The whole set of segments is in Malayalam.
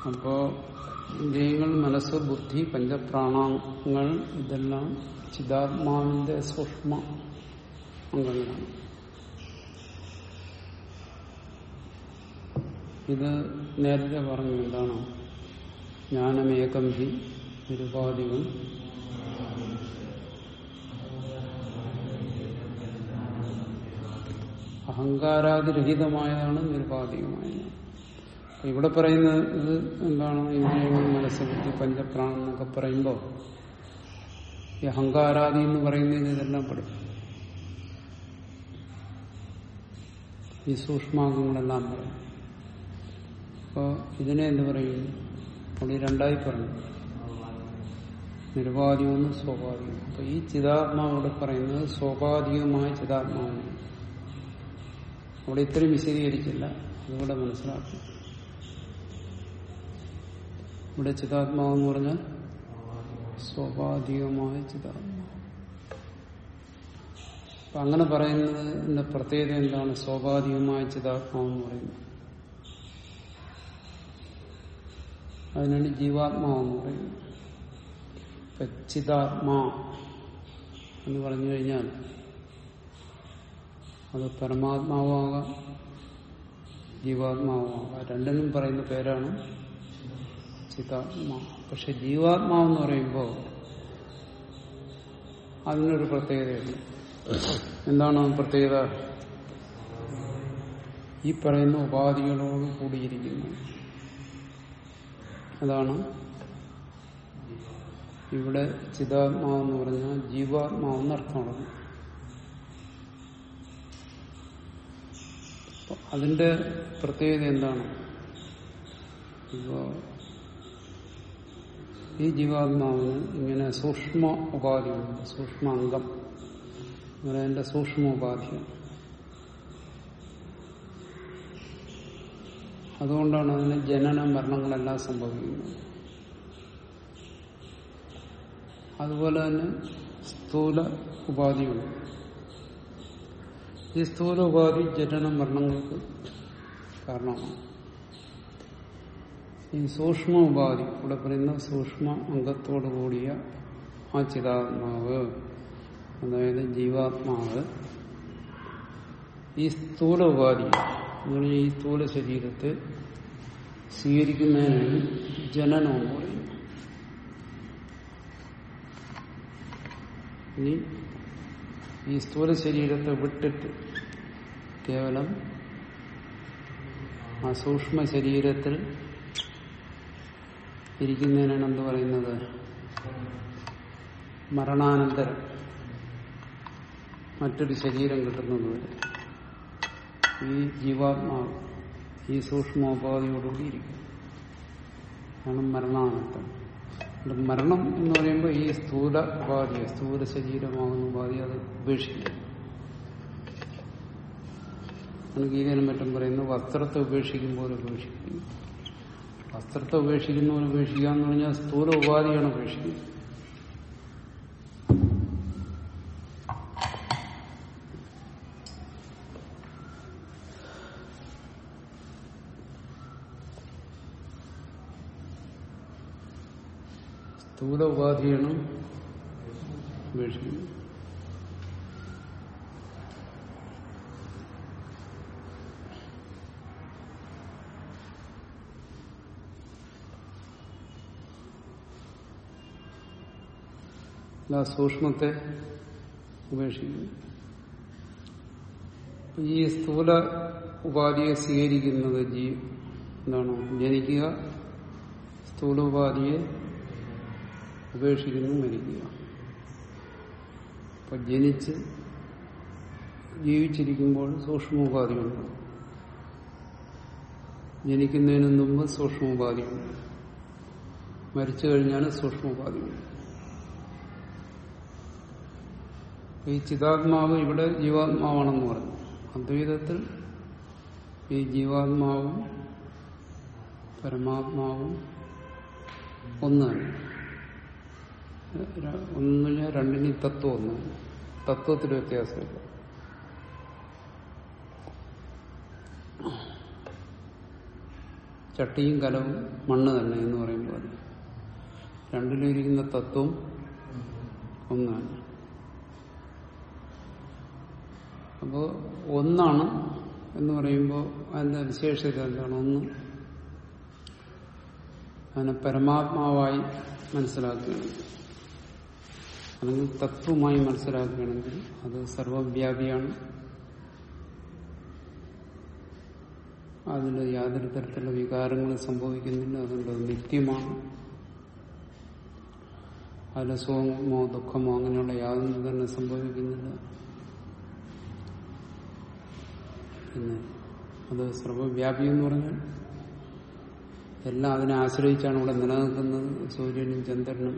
അപ്പോ ഇന്ദ്രിയങ്ങൾ മനസ്സ് ബുദ്ധി പഞ്ചപ്രാണങ്ങൾ ഇതെല്ലാം ചിതാത്മാവിന്റെ സൂക്ഷ്മ അംഗങ്ങളാണ് ഇത് നേരത്തെ പറഞ്ഞു എന്താണ് ജ്ഞാനമേകം ഹി നിരുപാധികം അഹങ്കാരാതിരഹിതമായതാണ് നിരുപാധികമായത് അപ്പൊ ഇവിടെ പറയുന്നത് ഇത് എന്താണ് ഇന്ദ്രിയങ്ങൾ മനസ്സ് ബുദ്ധി പഞ്ചപ്രാണം എന്നൊക്കെ പറയുമ്പോൾ ഈ അഹങ്കാരാദി എന്ന് പറയുന്നതിന് ഇതെല്ലാം പെടും ഈ സൂക്ഷ്മാംഗങ്ങളെല്ലാം പറയും അപ്പോൾ ഇതിനെ എന്ത് പറയും അവിടെ രണ്ടായി പറഞ്ഞു നിരുപാധികമെന്ന് സ്വാഭാവികം അപ്പൊ ഈ ചിതാത്മാവോട് പറയുന്നത് സ്വാഭാവികമായ ചിതാത്മാവാണ് അവിടെ ഇത്രയും വിശദീകരിച്ചില്ല അതുകൂടെ മനസ്സിലാക്കും ഇവിടെ ചിതാത്മാവെന്ന് പറഞ്ഞാൽ സ്വാഭാവികമായ ചിതാത്മാവ് അപ്പൊ അങ്ങനെ പറയുന്നതിന്റെ പ്രത്യേകത എന്താണ് സ്വാഭാവികമായ ചിതാത്മാവെന്ന് പറയുന്നത് അതിനാണ് ജീവാത്മാവെന്ന് പറയുന്നത് ഇപ്പൊ ചിതാത്മാ എന്ന് പറഞ്ഞു കഴിഞ്ഞാൽ അത് പരമാത്മാവാകാം ജീവാത്മാവാകാം രണ്ടിനും പറയുന്ന പേരാണ് ചിതാത്മാ പക്ഷെ ജീവാത്മാവെന്ന് പറയുമ്പോൾ അതിനൊരു പ്രത്യേകതയുണ്ട് എന്താണ് ആ പ്രത്യേകത ഈ പറയുന്ന ഉപാധികളോട് കൂടിയിരിക്കുന്നു അതാണ് ഇവിടെ ചിതാത്മാവെന്ന് പറഞ്ഞാൽ ജീവാത്മാവെന്ന് അർത്ഥമാണ് അതിന്റെ പ്രത്യേകത എന്താണ് ഇപ്പോ ഈ ജീവാത്മാവിന് ഇങ്ങനെ സൂക്ഷ്മ ഉപാധിയുണ്ട് സൂക്ഷ്മ അംഗം അങ്ങനെ അതിന്റെ സൂക്ഷ്മ ഉപാധിയാണ് അതുകൊണ്ടാണ് അതിന് ജനന മരണങ്ങളെല്ലാം സംഭവിക്കുന്നത് അതുപോലെ തന്നെ സ്ഥൂല ഉപാധിയുണ്ട് ഈ സ്ഥൂല ഉപാധി ജനന മരണങ്ങൾക്ക് കാരണമാണ് ഈ സൂക്ഷ്മ ഉപാധി ഇവിടെ പറയുന്ന സൂക്ഷ്മ അംഗത്തോടു കൂടിയ ആ ചിതാത്മാവ് അതായത് ജീവാത്മാവ് ഈ സ്ഥൂല ഉപാധി എന്ന് ഈ സ്ഥൂല ശരീരത്തെ സ്വീകരിക്കുന്നതിനാണ് ജനനം എന്ന് പറയുന്നത് ഇനി ഈ സ്ഥൂല ശരീരത്തെ വിട്ടിട്ട് കേവലം ആ സൂക്ഷ്മ ശരീരത്തിൽ ഇരിക്കുന്നതിനാണ് എന്ത് പറയുന്നത് മരണാനന്തരം മറ്റൊരു ശരീരം കിട്ടുന്നത് വരെ ഈ ജീവാത്മാവ് ഈ സൂക്ഷ്മോപാധിയോടുകൂടി ഇരിക്കും ആണ് മരണാനന്തരം മരണം എന്ന് പറയുമ്പോൾ ഈ സ്ഥൂല ഉപാധി സ്ഥൂല ശരീരമാകുന്ന ഉപാധി അത് ഉപേക്ഷിക്കും ഗീതയിലും മറ്റും പറയുന്നു വസ്ത്രത്തെ ഉപേക്ഷിക്കുമ്പോൾ ഉപേക്ഷിക്കും വസ്ത്രത്തെ ഉപേക്ഷിക്കുന്ന പോലെ ഉപേക്ഷിക്കുക എന്ന് പറഞ്ഞാൽ സ്ഥൂല ഉപാധിയാണ് ഉപേക്ഷിക്കുന്നത് സ്ഥൂല ഉപാധിയാണ് ഉപേക്ഷിക്കുന്നത് സൂക്ഷ്മത്തെ ഉപേക്ഷിക്കുന്നു ഈ സ്ഥൂല ഉപാധിയെ സ്വീകരിക്കുന്നത് ജീ എന്താണ് ജനിക്കുക സ്ഥൂല ഉപാധിയെ ഉപേക്ഷിക്കുന്നു മരിക്കുക അപ്പൊ ജനിച്ച് ജീവിച്ചിരിക്കുമ്പോൾ സൂക്ഷ്മോപാധിയുണ്ട് ജനിക്കുന്നതിന് മുമ്പ് സൂക്ഷ്മോപാധിയുണ്ട് മരിച്ചു കഴിഞ്ഞാൽ സൂക്ഷ്മോപാധിയുണ്ട് ഈ ചിതാത്മാവ് ഇവിടെ ജീവാത്മാവാണെന്ന് പറഞ്ഞു അദ്വൈതത്തിൽ ഈ ജീവാത്മാവും പരമാത്മാവും ഒന്നാണ് ഒന്നിന് രണ്ടിന് തത്വം ഒന്ന് തത്വത്തിൽ വ്യത്യാസമില്ല ചട്ടിയും കലവും മണ്ണ് തന്നെ എന്ന് പറയുമ്പോൾ രണ്ടിലും ഇരിക്കുന്ന തത്വം ഒന്നാണ് അപ്പോൾ ഒന്നാണ് എന്ന് പറയുമ്പോൾ അതിന്റെ വിശേഷത എന്താണ് ഒന്ന് അതിനെ പരമാത്മാവായി മനസ്സിലാക്കുകയാണെങ്കിൽ അല്ലെങ്കിൽ തത്വമായി മനസ്സിലാക്കുകയാണെങ്കിൽ അത് സർവവ്യാപിയാണ് അതിൽ യാതൊരു തരത്തിലുള്ള വികാരങ്ങളും സംഭവിക്കുന്നില്ല അതുകൊണ്ട് അത് നിത്യമാണ് അതിൽ സുഖമോ ദുഃഖമോ അങ്ങനെയുള്ള യാതൊന്നും തന്നെ സംഭവിക്കുന്നില്ല പിന്നെ അത് സർവവ്യാപി എന്ന് പറഞ്ഞാൽ എല്ലാം അതിനെ ആശ്രയിച്ചാണ് ഇവിടെ നിലനിൽക്കുന്നത് സൂര്യനും ചന്ദ്രനും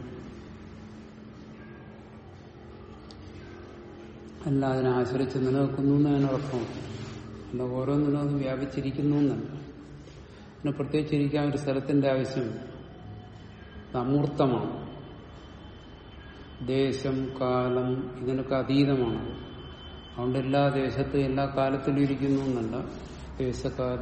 എല്ലാം അതിനെ ആശ്രയിച്ച് നിലനിൽക്കുന്നു എന്ന് അതിനർത്ഥം അല്ല ഓരോന്നിനും അത് വ്യാപിച്ചിരിക്കുന്നു എന്നല്ല പിന്നെ പ്രത്യേകിച്ചിരിക്കാൻ ഒരു സ്ഥലത്തിന്റെ ആവശ്യമില്ല അത് അമൂർത്തമാണ് ദേശം കാലം ഇതിനൊക്കെ അതീതമാണ് അതുകൊണ്ട് എല്ലാ ദേശത്തും എല്ലാ കാലത്തിലും ഇരിക്കുന്നു എന്നല്ല ദേശകാല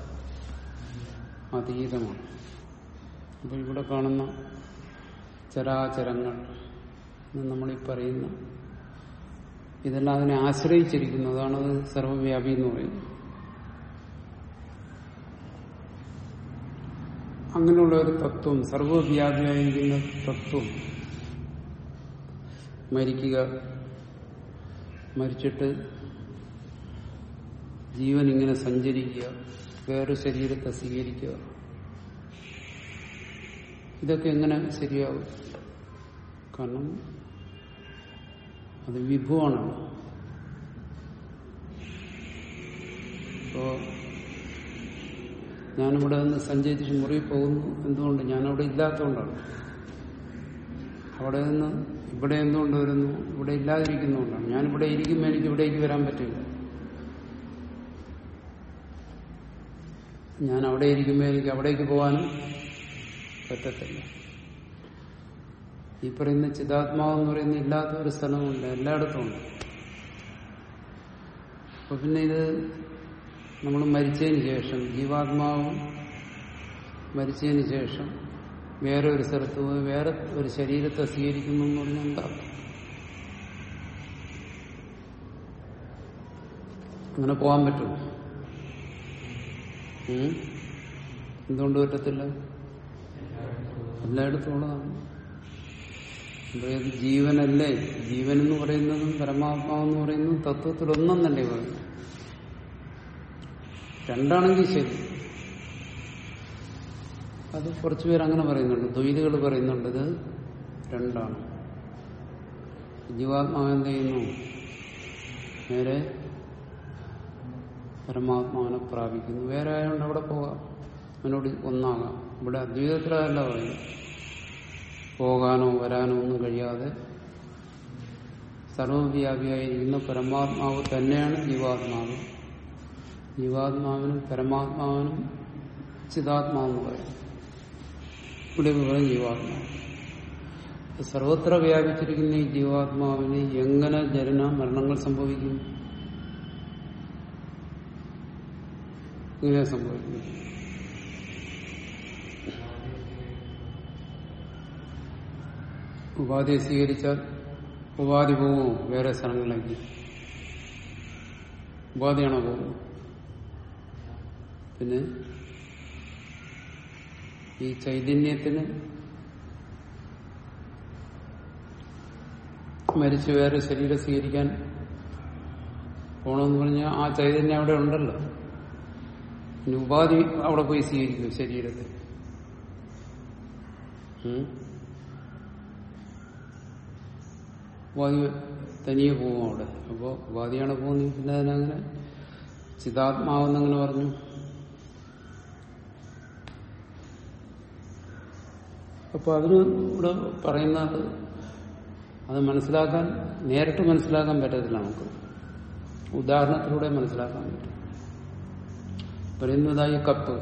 അതീതമാണ് അപ്പൊ ഇവിടെ കാണുന്ന ചരാചരങ്ങൾ എന്ന് നമ്മളീ പറയുന്ന ഇതെല്ലാം അതിനെ ആശ്രയിച്ചിരിക്കുന്നു അതാണ് അത് സർവവ്യാപി എന്ന് പറയുന്നത് അങ്ങനെയുള്ള ഒരു തത്വം സർവവ്യാപിയായിരിക്കുന്ന തത്വം മരിക്കുക മരിച്ചിട്ട് ജീവൻ ഇങ്ങനെ സഞ്ചരിക്കുക വേറെ ശരീരത്തെ സ്വീകരിക്കുക ഇതൊക്കെ എങ്ങനെ ശരിയാവും കാരണം അത് വിഭുവാണല്ലോ ഇപ്പോ ഞാനിവിടെ നിന്ന് സഞ്ചരിച്ച് മുറി പോകുന്നു എന്തുകൊണ്ട് ഞാനവിടെ ഇല്ലാത്തതുകൊണ്ടാണ് അവിടെ നിന്ന് ഇവിടെ എന്തുകൊണ്ട് വരുന്നു ഇവിടെ ഇല്ലാതിരിക്കുന്നതുകൊണ്ടാണ് ഞാനിവിടെ ഇരിക്കുമ്പോൾ എനിക്ക് ഇവിടേക്ക് വരാൻ പറ്റില്ല ഞാൻ അവിടെ ഇരിക്കുമ്പോൾ എനിക്ക് അവിടേക്ക് പോകാനും പറ്റത്തില്ല ഈ പറയുന്ന ചിതാത്മാവെന്ന് പറയുന്ന ഇല്ലാത്ത ഒരു സ്ഥലമുണ്ട് എല്ലായിടത്തും ഉണ്ട് അപ്പൊ പിന്നെ ഇത് നമ്മൾ മരിച്ചതിന് ശേഷം ജീവാത്മാവും മരിച്ചതിന് ശേഷം വേറെ ഒരു സ്ഥലത്ത് പോയി വേറെ ഒരു ശരീരത്തെ സ്വീകരിക്കുന്നു എന്ന് പറഞ്ഞാൽ എന്താ അങ്ങനെ പോകാൻ പറ്റുമോ ഉം? എന്തുകൊണ്ട് പറ്റത്തില്ല എല്ലായിടത്തും ഉള്ളതാണ് അപ്പൊ ഇത് ജീവനല്ലേ ജീവൻ എന്ന് പറയുന്നതും പരമാത്മാവെന്ന് പറയുന്നതും തത്വത്തിൽ ഒന്നും തന്നെ പറയുന്നു രണ്ടാണെങ്കിൽ ശരി അത് കുറച്ചുപേർ അങ്ങനെ പറയുന്നുണ്ട് ദ്വൈതികൾ പറയുന്നുണ്ട് ഇത് രണ്ടാണ് ജീവാത്മാവ് എന്ത് ചെയ്യുന്നു നേരെ പരമാത്മാവിനെ പ്രാപിക്കുന്നു വേറെ ആയതുകൊണ്ട് അവിടെ പോകാം അവനോട് ഒന്നാകാം ഇവിടെ അദ്വൈതത്തിലല്ല പറയുന്നത് പോകാനോ വരാനോ ഒന്നും കഴിയാതെ സർവവ്യാപിയായിരിക്കുന്ന പരമാത്മാവ് തന്നെയാണ് ജീവാത്മാവ് ജീവാത്മാവിനും പരമാത്മാവിനും ചിതാത്മാവെന്ന് പറയും ഇവിടെ പറയും ജീവാത്മാവ് സർവത്ര വ്യാപിച്ചിരിക്കുന്ന ഈ ജീവാത്മാവിന് എങ്ങനെ ജനന മരണങ്ങൾ സംഭവിക്കും ഇങ്ങനെ സംഭവിക്കും ഉപാധിയെ സ്വീകരിച്ചാൽ ഉപാധി പോകുമോ വേറെ സ്ഥലങ്ങളിലേക്ക് ഉപാധിയാണോ പോകുന്നത് പിന്നെ ഈ ചൈതന്യത്തിന് മരിച്ചു വേറെ ശരീരം സ്വീകരിക്കാൻ പോണമെന്ന് പറഞ്ഞാൽ ആ ചൈതന്യം അവിടെ ഉണ്ടല്ലോ ഇനി ഉപാധി അവിടെ പോയി സ്വീകരിക്കും ശരീരത്തെ ഉം. ഉപാധി തനിയെ പോകും അവിടെ അപ്പോൾ ഉപാധിയാണ് പോകുന്നത് പിന്നെ അതിനങ്ങനെ ചിതാത്മാവെന്നങ്ങനെ പറഞ്ഞു അപ്പൊ അതിന് ഇവിടെ പറയുന്നത് അത് മനസ്സിലാക്കാൻ നേരിട്ട് മനസ്സിലാക്കാൻ പറ്റത്തില്ല നമുക്ക് ഉദാഹരണത്തിലൂടെ മനസ്സിലാക്കാൻ പറ്റും പറയുന്നതായി കപ്പ്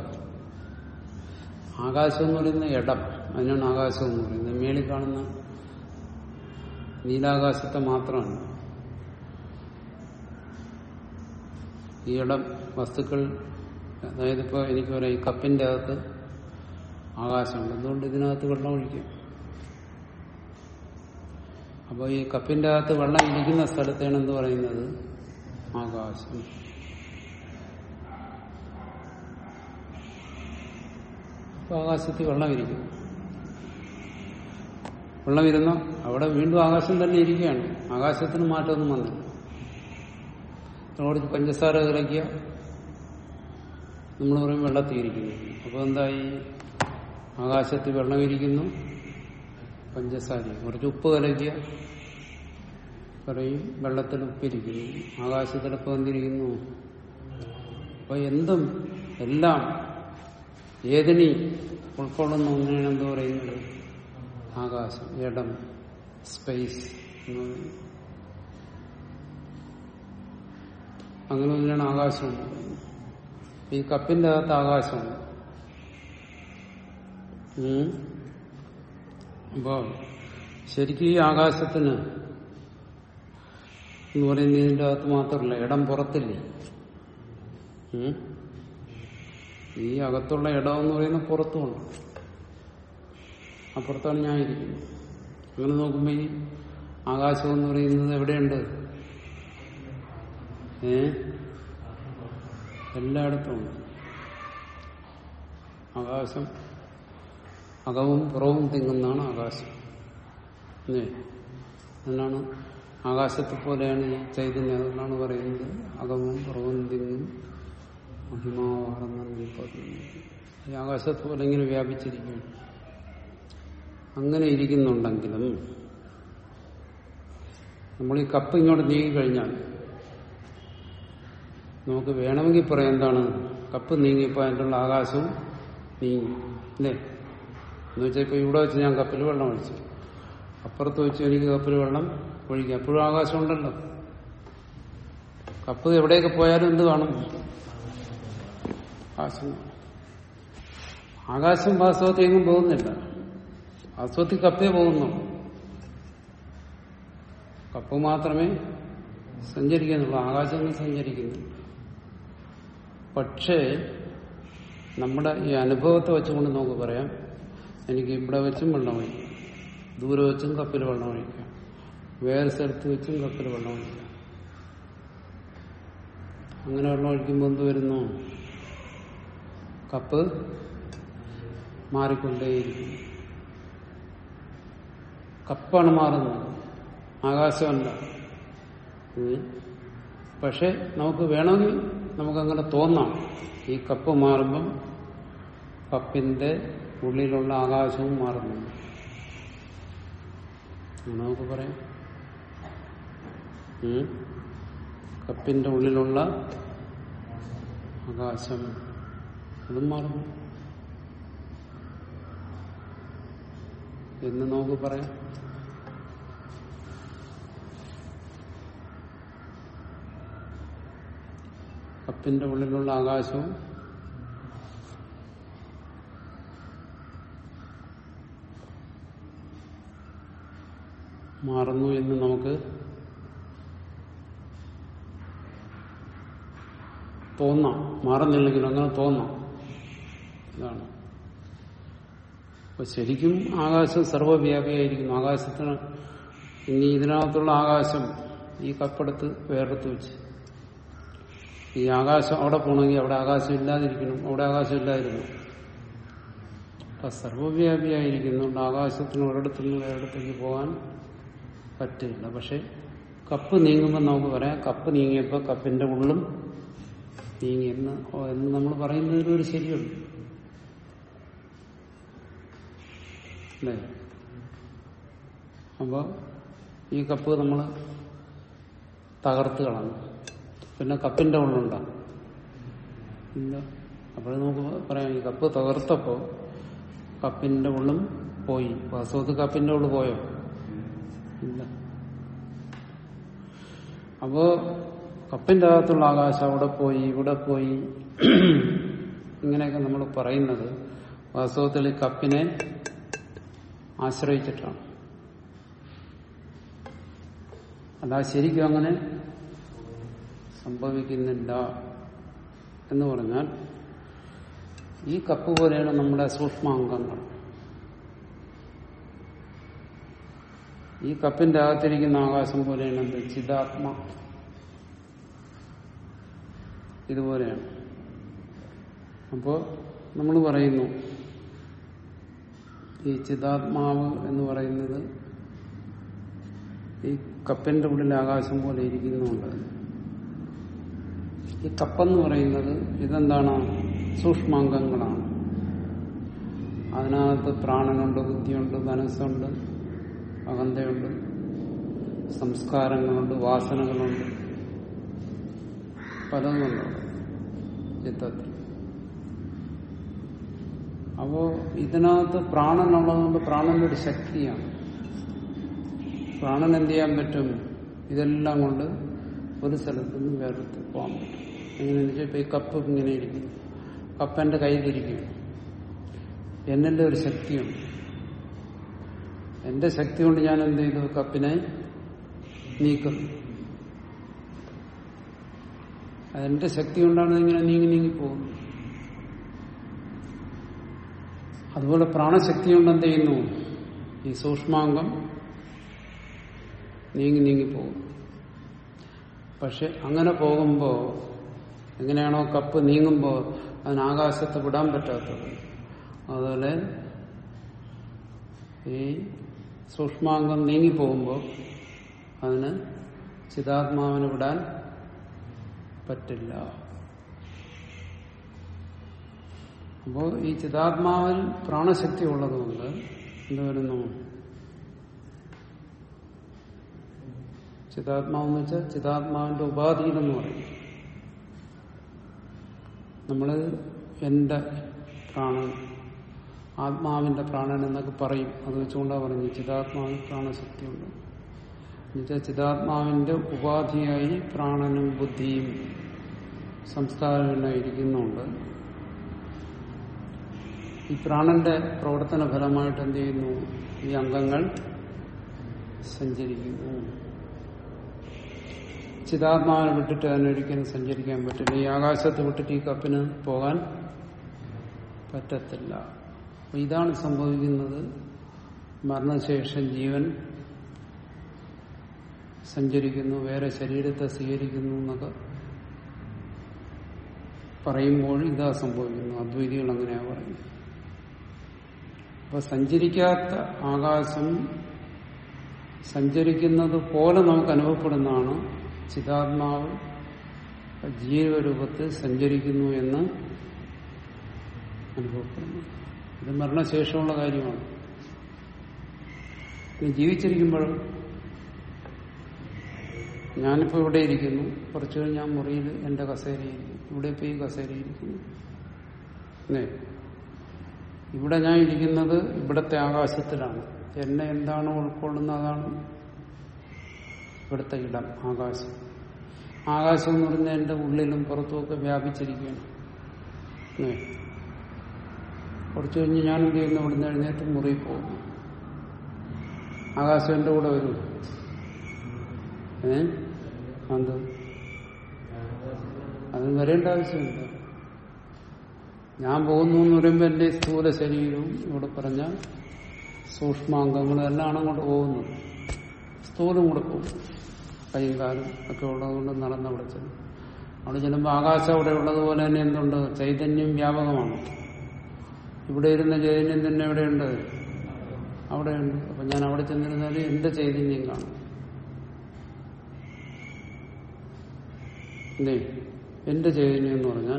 ആകാശം എന്ന് പറയുന്ന ഇടം അതിനാണ് ആകാശം എന്ന് പറയുന്നത് മേളിൽ കാണുന്ന നീലാകാശത്തെ മാത്രമാണ് ഈ ഇടം വസ്തുക്കൾ അതായത് ഇപ്പൊ എനിക്ക് പറയാം ഈ കപ്പിന്റെ അകത്ത് ആകാശമുണ്ട് എന്തുകൊണ്ട് ഇതിനകത്ത് വെള്ളം ഒഴിക്കും അപ്പോൾ ഈ കപ്പിന്റെ അകത്ത് വെള്ളം ഇരിക്കുന്ന സ്ഥലത്താണ് എന്ത് പറയുന്നത് ആകാശം അപ്പൊ ആകാശത്തിൽ വെള്ളം ഇരിക്കും വെള്ളം ഇരുന്ന അവിടെ വീണ്ടും ആകാശം തന്നെ ഇരിക്കുകയാണ് ആകാശത്തിന് മാറ്റമൊന്നും വന്നില്ല കുറച്ച് പഞ്ചസാര കലക്കിയ നമ്മൾ പറയും വെള്ളത്തിൽ ഇരിക്കുന്നു അപ്പൊ എന്തായി ആകാശത്തിൽ വെള്ളം ഇരിക്കുന്നു പഞ്ചസാര കുറച്ച് ഉപ്പ് കലക്കിയ പറയും വെള്ളത്തിൽ ഉപ്പിരിക്കുന്നു ആകാശത്തിലപ്പോൾ എന്തിരിക്കുന്നു അപ്പൊ എന്തും എല്ലാം ഏതിനി ഉൾക്കൊള്ളുന്ന ഒന്നിനാണ് എന്ത് പറയുന്നത് ആകാശം ഇടം സ്പേസ് എന്ന് പറയുന്നത് അങ്ങനെ ഒന്നിനാണ് ആകാശം എന്ന് പറയുന്നത് ഈ കപ്പിന്റെ അകത്ത് ആകാശമുണ്ട് ഉം. അപ്പോ ശരിക്കും ഈ ആകാശത്തിന് എന്ന് പറയുന്നത് ഇതിന്റെ അകത്ത് മാത്രമല്ല ഇടം പുറത്തില്ലേ ഉം. ഈ അകത്തുള്ള ഇടം എന്ന് പറയുന്നത് പുറത്തുമുണ്ട് അപ്പുറത്താണ് ഞാൻ ഇരിക്കുന്നത് അങ്ങനെ നോക്കുമ്പോ ഈ ആകാശം എന്ന് പറയുന്നത് എവിടെയുണ്ട് ഏ എല്ലായിടത്തും ഉണ്ട് ആകാശം അകവും പുറവും തിങ്ങുന്നതാണ് ആകാശം അല്ലേ എന്നാണ് ആകാശത്തെ പോലെയാണ് ഈ ചൈതന്യം അതുകൊണ്ടാണ് പറയുന്നത് അകവും പുറവും തിങ്ങും മഹിമാവാർന്ന ഈ ആകാശത്തെ പോലെ ഇങ്ങനെ വ്യാപിച്ചിരിക്കും അങ്ങനെ ഇരിക്കുന്നുണ്ടെങ്കിലും നമ്മൾ ഈ കപ്പ് ഇങ്ങോട്ട് നീങ്ങിക്കഴിഞ്ഞാൽ നമുക്ക് വേണമെങ്കിൽ പറയാം എന്താണ് കപ്പ് നീങ്ങിയപ്പോൾ അതിൻ്റെ ഉള്ള ആകാശവും നീങ്ങി അല്ലേ എന്ന് വെച്ചാൽ ഇപ്പൊ ഇവിടെ വെച്ച് ഞാൻ കപ്പിൽ വെള്ളം ഒഴിച്ചു അപ്പുറത്ത് വെച്ച് എനിക്ക് കപ്പിൽ വെള്ളം ഒഴിക്കാം എപ്പോഴും ആകാശം ഉണ്ടല്ലോ കപ്പ് എവിടെയൊക്കെ പോയാലും എന്ത് കാണും ആകാശം ആകാശം വാസ്തവത്തിൽ എങ്ങും പോകുന്നില്ല വാസ്തവത്തിൽ കപ്പേ പോകുന്നു കപ്പ് മാത്രമേ സഞ്ചരിക്കുന്നുള്ളൂ ആകാശമൊന്നും സഞ്ചരിക്കുന്നില്ല പക്ഷേ നമ്മുടെ ഈ അനുഭവത്തെ വെച്ചുകൊണ്ട് നമുക്ക് പറയാം എനിക്ക് ഇവിടെ വെച്ചും വെള്ളം ഒഴിക്കാം ദൂരെ വെച്ചും കപ്പിൽ വെള്ളം ഒഴിക്കാം വേറെ സ്ഥലത്ത് വെച്ചും കപ്പിൽ വെള്ളം ഒഴിക്കാം അങ്ങനെ വെള്ളം ഒഴിക്കുമ്പോൾ എന്ത് വരുന്നു കപ്പ് മാറിക്കൊണ്ടേയിരിക്കും കപ്പാണ് മാറുന്നത് ആകാശമല്ല ഉം. പക്ഷെ നമുക്ക് വേണമെങ്കിൽ നമുക്കങ്ങനെ തോന്നാം ഈ കപ്പ് മാറുമ്പം കപ്പിന്റെ ഉള്ളിലുള്ള ആകാശവും മാറുന്നു അങ്ങനെ നമുക്ക് പറയാം ഉം. കപ്പിന്റെ ഉള്ളിലുള്ള ആകാശം അതും മാറുന്നു എന്ന് നമുക്ക് പറയാം കപ്പിന്റെ ഉള്ളിലുള്ള ആകാശവും മാറുന്നു എന്ന് നമുക്ക് തോന്നാം മാറുന്നില്ലെങ്കിലും അങ്ങനെ തോന്നാം ഇതാണ് അപ്പൊ ശരിക്കും ആകാശം സർവ്വവ്യാപിയായിരിക്കുന്നു ആകാശത്തിന് ഇനി ഇതിനകത്തുള്ള ആകാശം ഈ കപ്പെടുത്ത് വേറെടുത്ത് വെച്ച് ഈ ആകാശം അവിടെ പോകണമെങ്കിൽ അവിടെ ആകാശം ഇല്ലാതിരിക്കണം അവിടെ ആകാശം ഇല്ലാതിരുന്നു അപ്പൊ സർവ്വവ്യാപിയായിരിക്കുന്നുണ്ട് ആകാശത്തിന് ഒരിടത്തുനിന്ന് വേറെടുത്തേക്ക് പോകാൻ പറ്റില്ല പക്ഷെ കപ്പ് നീങ്ങുമ്പോൾ നമുക്ക് പറയാം കപ്പ് നീങ്ങിയപ്പോൾ കപ്പിന്റെ ഉള്ളും നീങ്ങി എന്ന് ഓ, എന്ന് നമ്മൾ പറയുന്നതിൽ ഒരു ശരിയുണ്ട് അല്ലേ അപ്പൊ ഈ കപ്പ് നമ്മൾ തകർത്ത് കളഞ്ഞു പിന്നെ കപ്പിന്റെ ഉള്ളുണ്ടോ ഇല്ല അപ്പോൾ നമുക്ക് പറയാം ഈ കപ്പ് തകർത്തപ്പോ കപ്പിന്റെ ഉള്ളും പോയി വാസ്തവത്തിൽ കപ്പിന്റെ ഉള്ളു പോയോ ഇല്ല അപ്പോ കപ്പിന്റെ അകത്തുള്ള ആകാശം അവിടെ പോയി ഇവിടെ പോയി ഇങ്ങനെയൊക്കെ നമ്മൾ പറയുന്നത് വാസ്തവത്തിൽ ഈ കപ്പിനെ ആശ്രയിച്ചിട്ടാണ് അതാ ശരിക്കും അങ്ങനെ സംഭവിക്കുന്നില്ല എന്ന് പറഞ്ഞാൽ ഈ കപ്പ് പോലെയാണ് നമ്മുടെ സൂക്ഷ്മാംഗങ്ങൾ ഈ കപ്പിന്റെ അകത്തിരിക്കുന്ന ആകാശം പോലെയാണ് എന്ത് ചിതാത്മ ഇതുപോലെയാണ് അപ്പോ നമ്മൾ പറയുന്നു ഈ ചിതാത്മാവ് എന്ന് പറയുന്നത് ഈ കപ്പിന്റെ ഉള്ളിൽ ആകാശം പോലെ ഇരിക്കുന്നുണ്ട് ഈ കപ്പെന്ന് പറയുന്നത് ഇതെന്താണ് സൂക്ഷ്മാംഗങ്ങളാണ് അതിനകത്ത് പ്രാണനുണ്ട് ബുദ്ധിയുണ്ട് മനസ്സുണ്ട് അകന്തയുണ്ട് സംസ്കാരങ്ങളുണ്ട് വാസനകളുണ്ട് പലതുമുണ്ട് ചിത്തത്തിൽ അപ്പോ ഇതിനകത്ത് പ്രാണനുള്ളതുകൊണ്ട് പ്രാണന്റെ ഒരു ശക്തിയാണ് പ്രാണൻ എന്ത് ചെയ്യാൻ പറ്റും ഇതെല്ലാം കൊണ്ട് ഒരു സ്ഥലത്തു നിന്ന് വേറെടുത്ത് പോകാൻ പറ്റും എങ്ങനെയാണെന്ന് വെച്ചാൽ ഇപ്പൊ ഈ കപ്പ് ഇങ്ങനെ ഇരിക്കുന്നു കപ്പ് എന്റെ കയ്യിലിരിക്കും എന്നിന്റെ ഒരു ശക്തിയുണ്ട് എന്റെ ശക്തി കൊണ്ട് ഞാൻ എന്ത് ചെയ്തു കപ്പിനെ നീക്കുന്നു അതെന്റെ ശക്തി കൊണ്ടാണ് ഇങ്ങനെ നീങ്ങി നീങ്ങി പോകുന്നത് അതുപോലെ പ്രാണശക്തി കൊണ്ട് എന്ത് ചെയ്യുന്നു ഈ സൂക്ഷ്മാംഗം നീങ്ങി നീങ്ങി പോകും പക്ഷെ അങ്ങനെ പോകുമ്പോ എങ്ങനെയാണോ കപ്പ് നീങ്ങുമ്പോൾ അതിന് ആകാശത്ത് വിടാൻ പറ്റാത്തത് അതുപോലെ ഈ സൂക്ഷ്മാംഗം നീങ്ങിപ്പോകുമ്പോൾ അതിന് ചിതാത്മാവിന് വിടാൻ പറ്റില്ല അപ്പോൾ ഈ ചിതാത്മാവിൽ പ്രാണശക്തി ഉള്ളതുകൊണ്ട് എന്ത് വരുന്നു ചിതാത്മാവെന്ന് വെച്ചാൽ ചിതാത്മാവിന്റെ ഉപാധിയിലെന്ന് പറയും നമ്മള് എന്റെ പ്രാണൻ ആത്മാവിന്റെ പ്രാണൻ എന്നൊക്കെ പറയും അത് വെച്ചുകൊണ്ടാ പറഞ്ഞു ചിതാത്മാവിൽ പ്രാണശക്തിയുണ്ട് എന്നുവെച്ചാൽ ചിതാത്മാവിന്റെ ഉപാധിയായി പ്രാണനും ബുദ്ധിയും സംസ്കാരമെല്ലാം ഇരിക്കുന്നുണ്ട് ഈ പ്രാണന്റെ പ്രവർത്തന ഫലമായിട്ട് എന്ത് ചെയ്യുന്നു ഈ അംഗങ്ങൾ സഞ്ചരിക്കുന്നു ചിതാത്മാവിനെ വിട്ടിട്ട് അതിനൊരിക്കലും സഞ്ചരിക്കാൻ പറ്റില്ല ഈ ആകാശത്ത് വിട്ടിട്ട് ഈ കപ്പിന് പോകാൻ പറ്റത്തില്ല അപ്പൊ ഇതാണ് സംഭവിക്കുന്നത് മരണശേഷം ജീവൻ സഞ്ചരിക്കുന്നു വേറെ ശരീരത്തെ സ്വീകരിക്കുന്നു എന്നൊക്കെ പറയുമ്പോൾ ഇതാ സംഭവിക്കുന്നു അദ്വൈതികൾ അങ്ങനെയാ പറയുന്നത് അപ്പൊ സഞ്ചരിക്കാത്ത ആകാശം സഞ്ചരിക്കുന്നത് പോലെ നമുക്ക് അനുഭവപ്പെടുന്നതാണ് ചിതാത്മാവ് ജീവരൂപത്തിൽ സഞ്ചരിക്കുന്നു എന്ന് അനുഭവപ്പെടുന്നു ഇത് മരണശേഷമുള്ള കാര്യമാണ് ഇനി ജീവിച്ചിരിക്കുമ്പോൾ ഞാനിപ്പോ ഇവിടെ ഇരിക്കുന്നു കുറച്ചു കഴിഞ്ഞ് ഞാൻ മുറിയിൽ എന്റെ കസേരയിരിക്കും ഇവിടെ ഇപ്പൊ ഈ കസേരയിരിക്കുന്നു അല്ലേ ഇവിടെ ഞാൻ ഇരിക്കുന്നത് ഇവിടത്തെ ആകാശത്തിലാണ് എന്നെ എന്താണോ ഉൾക്കൊള്ളുന്നത് അതാണ് ഇവിടുത്തെ ഇടം ആകാശം ആകാശം എന്ന് പറഞ്ഞാൽ എന്റെ ഉള്ളിലും പുറത്തുമൊക്കെ വ്യാപിച്ചിരിക്കുകയാണ് ഏ. കുറച്ചു കഴിഞ്ഞ് ഞാൻ എന്ത് ചെയ്യുന്നു ഇവിടുന്ന് എഴുന്നേറ്റ് മുറി പോകുന്നു ആകാശം എന്റെ കൂടെ വരും ഏ അത് അത് വരേണ്ട ആവശ്യമില്ല ഞാൻ പോകുന്നു എന്ന് പറയുമ്പോൾ എന്റെ സ്ഥൂല ശരീരവും ഇവിടെ പറഞ്ഞ സൂക്ഷ്മാംഗങ്ങളും എല്ലാം അങ്ങോട്ട് പോകുന്നത് സ്ഥൂലം കൂടെ പോകും കൈയും കാലും ഒക്കെ ഉള്ളതുകൊണ്ട് നടന്ന് അവിടെ ചെല്ലും അവിടെ ചെല്ലുമ്പോൾ ആകാശം അവിടെ ഉള്ളതുപോലെ തന്നെ എന്തുണ്ട് ചൈതന്യം വ്യാപകമാണ് ഇവിടെ ഇരുന്ന ചൈതന്യം തന്നെ എവിടെയുണ്ട് അവിടെയുണ്ട് അപ്പൊ ഞാൻ അവിടെ ചെന്നിരുന്നാൽ എന്റെ ചൈതന്യം കാണും എന്തേ എന്റെ ചൈതന്യം എന്ന് പറഞ്ഞാൽ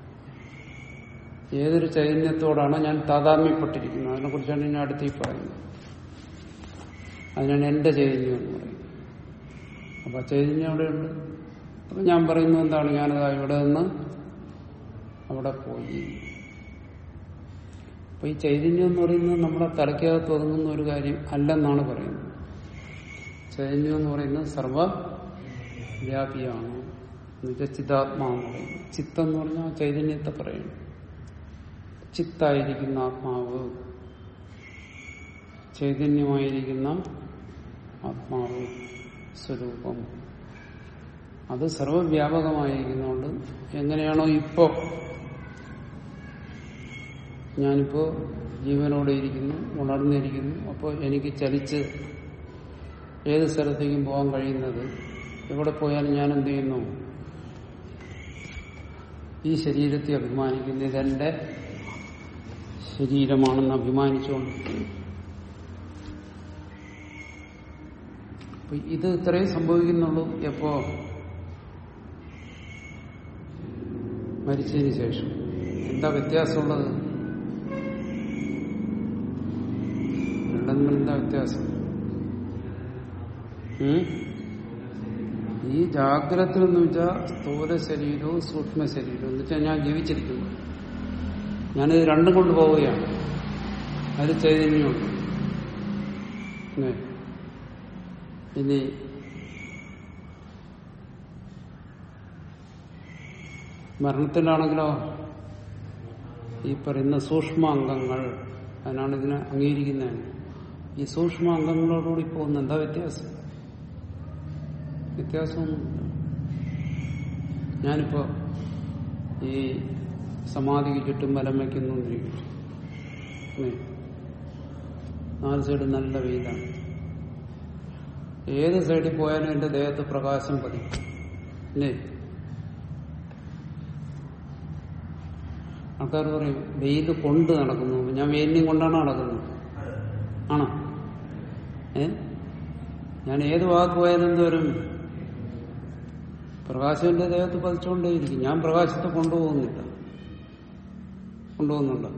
ഏതൊരു ചൈതന്യത്തോടാണോ ഞാൻ താതാമ്യപ്പെട്ടിരിക്കുന്നത് അതിനെ കുറിച്ചാണ് ഞാൻ അടുത്ത് ഈ പറയുന്നത് അതിനാണ് എന്റെ ചൈതന്യം എന്ന് പറയുന്നത് അപ്പൊ ചൈതന്യം അവിടെയുണ്ട് അപ്പൊ ഞാൻ പറയുന്നത് എന്താണ് ഞാനതാ ഇവിടെ നിന്ന് അവിടെ പോയി അപ്പൊ ഈ ചൈതന്യം എന്ന് പറയുന്നത് നമ്മുടെ തലയ്ക്കകത്ത് ഒതുങ്ങുന്ന ഒരു കാര്യം അല്ലെന്നാണ് പറയുന്നത് ചൈതന്യം എന്ന് പറയുന്നത് സർവവ്യാപിയാണ് എന്നുവെച്ചാൽ ചിത്താത്മാവെന്ന് പറയുന്നത് ചിത്തം എന്ന് പറഞ്ഞാൽ ചൈതന്യത്തെ പറയുന്നു ചിത്തായിരിക്കുന്ന ആത്മാവ് ചൈതന്യമായിരിക്കുന്ന ആത്മാവ് സ്വരൂപം അത് സർവവ്യാപകമായിരിക്കുന്നതുകൊണ്ട് എങ്ങനെയാണോ ഇപ്പോ ഞാനിപ്പോ ജീവനോടെ ഇരിക്കുന്നു ഉണർന്നിരിക്കുന്നു അപ്പോൾ എനിക്ക് ചലിച്ച് ഏത് സ്ഥലത്തേക്കും പോകാൻ കഴിയുന്നത് എവിടെ പോയാലും ഞാൻ എന്ത് ചെയ്യുന്നു ഈ ശരീരത്തെ അഭിമാനിക്കുന്നു ഇതെന്റെ ശരീരമാണെന്ന് അഭിമാനിച്ചുകൊണ്ട് അപ്പൊ ഇത് ഇത്രയും സംഭവിക്കുന്നുള്ളൂ എപ്പോ മരിച്ചതിന് ശേഷം എന്താ വ്യത്യാസമുള്ളത് രണ്ടും തമ്മിൽ എന്താ വ്യത്യാസം ഉം? ഈ ജാഗ്രത എന്ന് വെച്ചാൽ സ്ഥൂല ശരീരവും സൂക്ഷ്മ ശരീരവും എന്ന് വെച്ചാൽ ഞാൻ ജീവിച്ചിരിക്കുന്നു ഞാനിത് രണ്ടും കൊണ്ട് പോവുകയാണ് അത് ചൈതന്യമുണ്ട് ഏ. ഇനി മരണത്തിലാണെങ്കിലോ ഈ പറയുന്ന സൂക്ഷ്മാംഗങ്ങൾ അതിനാണ് ഇതിനെ അംഗീകരിക്കുന്നത് ഈ സൂക്ഷ്മാംഗങ്ങളോടുകൂടി പോകുന്ന എന്താ വ്യത്യാസം വ്യത്യാസമൊന്നുമില്ല ഞാനിപ്പോ ഈ സമാധിക്ക് ചുറ്റും ബലം വയ്ക്കുന്നു എന്നിരിക്കും അല്ലേ? നാല് സൈഡ് നല്ല വെയിലാണ് ഏത് സൈഡിൽ പോയാലും എന്റെ ദേഹത്ത് പ്രകാശം പതിക്കും അല്ലേ ആൾക്കാർ പറയും വെയിൽ കൊണ്ട് നടക്കുന്നു ഞാൻ വെയിലിനെയും കൊണ്ടാണ് നടക്കുന്നത് ആണോ ഏ ഞാൻ ഏത് ഭാഗത്ത് പോയാലും എന്തോരും പ്രകാശം എന്റെ ദേഹത്ത് പതിച്ചുകൊണ്ടേയിരിക്കും ഞാൻ പ്രകാശത്തെ കൊണ്ടുപോകുന്നില്ല കൊണ്ടുപോകുന്നുണ്ടോ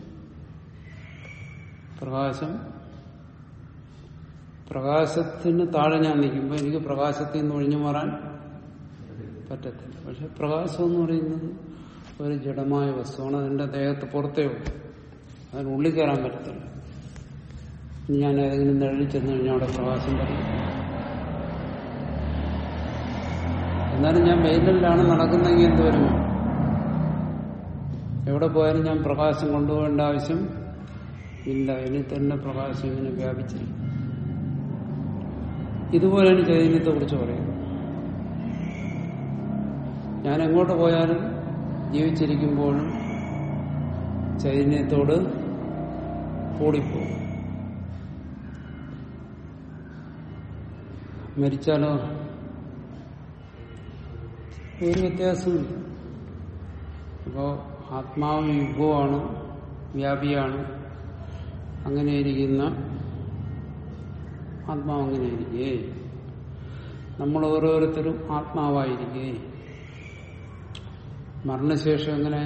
പ്രകാശം പ്രകാശത്തിന് താഴെ ഞാൻ നിൽക്കുമ്പോൾ എനിക്ക് പ്രകാശത്തിൽ നിന്ന് ഒഴിഞ്ഞു മാറാൻ പറ്റത്തില്ല പക്ഷെ പ്രകാശം എന്ന് പറയുന്നത് ഒരു ജഡമായ വസ്തുവാണ് അതിന്റെ ദേഹത്ത് പുറത്തേ ഉള്ളൂ അതിനുള്ളിൽ കയറാൻ പറ്റത്തില്ല ഇനി ഞാൻ ഏതെങ്കിലും നിഴലിൽ ചെന്ന് കഴിഞ്ഞാൽ അവിടെ പ്രകാശം പറയും എന്നാലും ഞാൻ വെയിലിലാണ് നടക്കുന്നെങ്കിൽ എന്ത് വരും എവിടെ പോയാലും ഞാൻ പ്രകാശം കൊണ്ടുപോകേണ്ട ആവശ്യം ഇല്ല ഇനി തന്നെ പ്രകാശം ഇങ്ങനെ വ്യാപിച്ചിരിക്കും ഇതുപോലെയാണ് ചൈതന്യത്തെ കുറിച്ച് പറയുന്നത് ഞാൻ എങ്ങോട്ട് പോയാലും ജീവിച്ചിരിക്കുമ്പോഴും ചൈതന്യത്തോട് കൂടിപ്പോകും മരിച്ചാലോ ഒരു വ്യത്യാസമില്ല അപ്പോ ആത്മാവ് യുഗമാണ് വ്യാപിയാണ് അങ്ങനെ ഇരിക്കുന്ന ആത്മാവ് അങ്ങനെ ഇരിക്കേ നമ്മൾ ഓരോരുത്തരും ആത്മാവായിരിക്കേ മരണശേഷം എങ്ങനെ